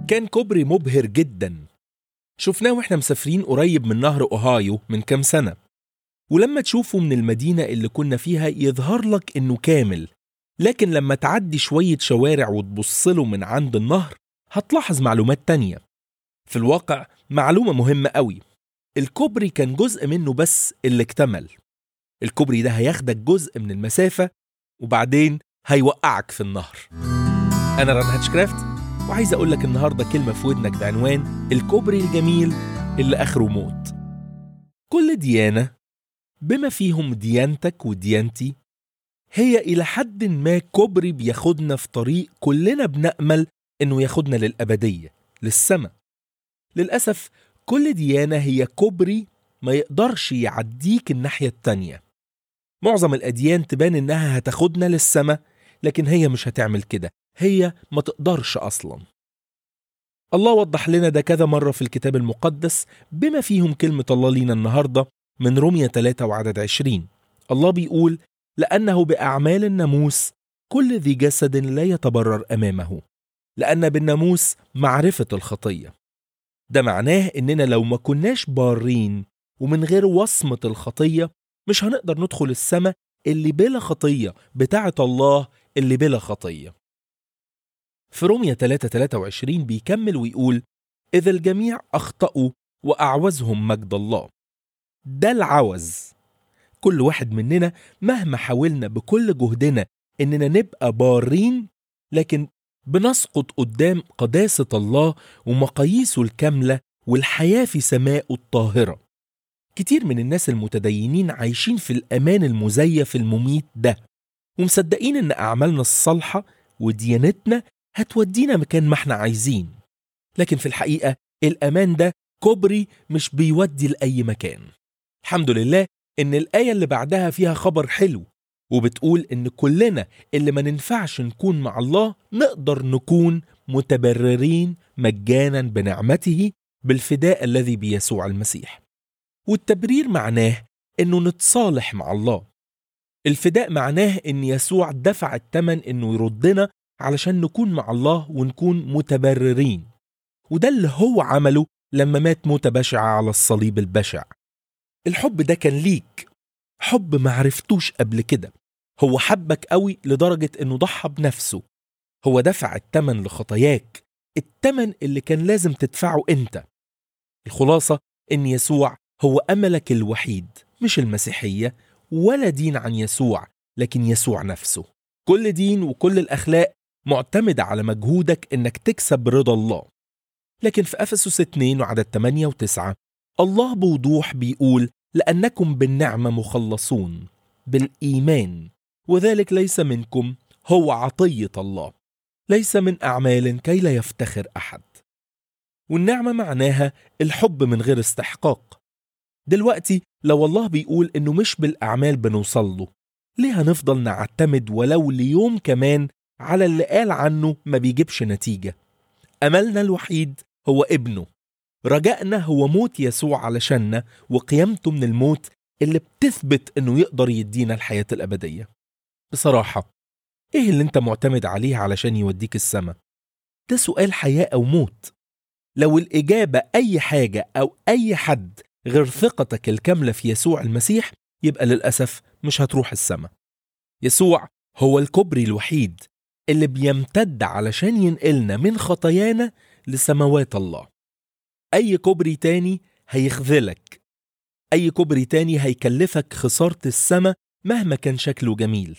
كان كوبري مبهر جدا شفناه واحنا مسافرين قريب من نهر اوهايو من كام سنة ولما تشوفه من المدينة اللي كنا فيها يظهر لك انه كامل لكن لما تعدي شوية شوارع وتبصله من عند النهر هتلاحظ معلومات تانية في الواقع معلومة مهمة قوي الكوبري كان جزء منه بس اللي اكتمل الكوبري ده هياخدك جزء من المسافة وبعدين هيوقعك في النهر أنا ران هاتشكرافت وعايز أقول لك النهاردة كلمة في ودنك بعنوان الكوبري الجميل اللي آخره موت كل ديانة بما فيهم ديانتك وديانتي هي إلى حد ما كوبري بياخدنا في طريق كلنا بنأمل إنه ياخدنا للأبدية للسماء للأسف كل ديانة هي كوبري ما يقدرش يعديك الناحية التانية معظم الأديان تبان إنها هتاخدنا للسماء لكن هي مش هتعمل كده هي ما تقدرش أصلا الله وضح لنا ده كذا مرة في الكتاب المقدس بما فيهم كلمة الله لينا النهاردة من رومية 3 وعدد 20 الله بيقول لأنه بأعمال الناموس كل ذي جسد لا يتبرر أمامه لأن بالناموس معرفة الخطية ده معناه إننا لو ما كناش بارين ومن غير وصمة الخطية مش هنقدر ندخل السماء اللي بلا خطية بتاعة الله اللي بلا خطية في رومية 3 23 بيكمل ويقول إذا الجميع أخطأوا وأعوزهم مجد الله ده العوز كل واحد مننا مهما حاولنا بكل جهدنا إننا نبقى بارين لكن بنسقط قدام قداسة الله ومقاييسه الكاملة والحياة في سمائه الطاهرة كتير من الناس المتدينين عايشين في الأمان المزيف المميت ده ومصدقين إن أعمالنا الصالحة وديانتنا هتودينا مكان ما احنا عايزين لكن في الحقيقة الأمان ده كوبري مش بيودي لأي مكان الحمد لله إن الآية اللي بعدها فيها خبر حلو وبتقول إن كلنا اللي ما ننفعش نكون مع الله نقدر نكون متبررين مجانا بنعمته بالفداء الذي بيسوع المسيح والتبرير معناه إنه نتصالح مع الله الفداء معناه إن يسوع دفع الثمن إنه يردنا علشان نكون مع الله ونكون متبررين وده اللي هو عمله لما مات موتة بشعة على الصليب البشع الحب ده كان ليك حب ما عرفتوش قبل كده هو حبك قوي لدرجة انه ضحى بنفسه هو دفع التمن لخطاياك التمن اللي كان لازم تدفعه انت الخلاصة ان يسوع هو املك الوحيد مش المسيحية ولا دين عن يسوع لكن يسوع نفسه كل دين وكل الاخلاق معتمدة على مجهودك انك تكسب رضا الله لكن في افسس 2 وعدد 8 و9 الله بوضوح بيقول لانكم بالنعمه مخلصون بالايمان وذلك ليس منكم هو عطيه الله ليس من اعمال كي لا يفتخر احد والنعمه معناها الحب من غير استحقاق دلوقتي لو الله بيقول انه مش بالاعمال بنوصل له ليه هنفضل نعتمد ولو ليوم كمان على اللي قال عنه ما بيجيبش نتيجه املنا الوحيد هو ابنه رجائنا هو موت يسوع علشاننا وقيامته من الموت اللي بتثبت انه يقدر يدينا الحياة الأبدية بصراحة ايه اللي انت معتمد عليه علشان يوديك السماء ده سؤال حياة أو موت لو الإجابة أي حاجة أو أي حد غير ثقتك الكاملة في يسوع المسيح يبقى للأسف مش هتروح السماء يسوع هو الكوبري الوحيد اللي بيمتد علشان ينقلنا من خطايانا لسماوات الله أي كوبري تاني هيخذلك أي كوبري تاني هيكلفك خسارة السماء مهما كان شكله جميل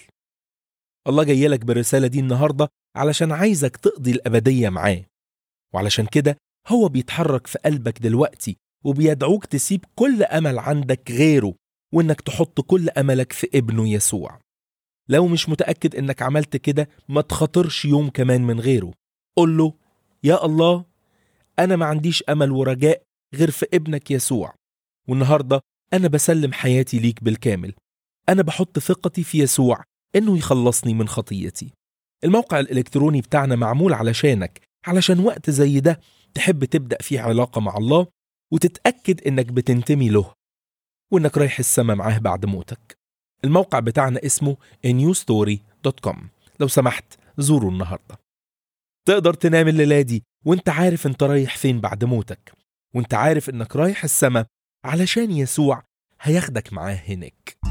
الله جاي لك بالرسالة دي النهاردة علشان عايزك تقضي الأبدية معاه وعلشان كده هو بيتحرك في قلبك دلوقتي وبيدعوك تسيب كل أمل عندك غيره وإنك تحط كل أملك في ابنه يسوع لو مش متأكد إنك عملت كده ما تخاطرش يوم كمان من غيره قل له يا الله أنا ما عنديش أمل ورجاء غير في ابنك يسوع والنهاردة أنا بسلم حياتي ليك بالكامل أنا بحط ثقتي في يسوع إنه يخلصني من خطيتي الموقع الإلكتروني بتاعنا معمول علشانك علشان وقت زي ده تحب تبدأ فيه علاقة مع الله وتتأكد إنك بتنتمي له وإنك رايح السما معاه بعد موتك الموقع بتاعنا اسمه newstory.com لو سمحت زوروا النهارده تقدر تنام الليلة دي وانت عارف انت رايح فين بعد موتك وانت عارف انك رايح السما علشان يسوع هياخدك معاه هناك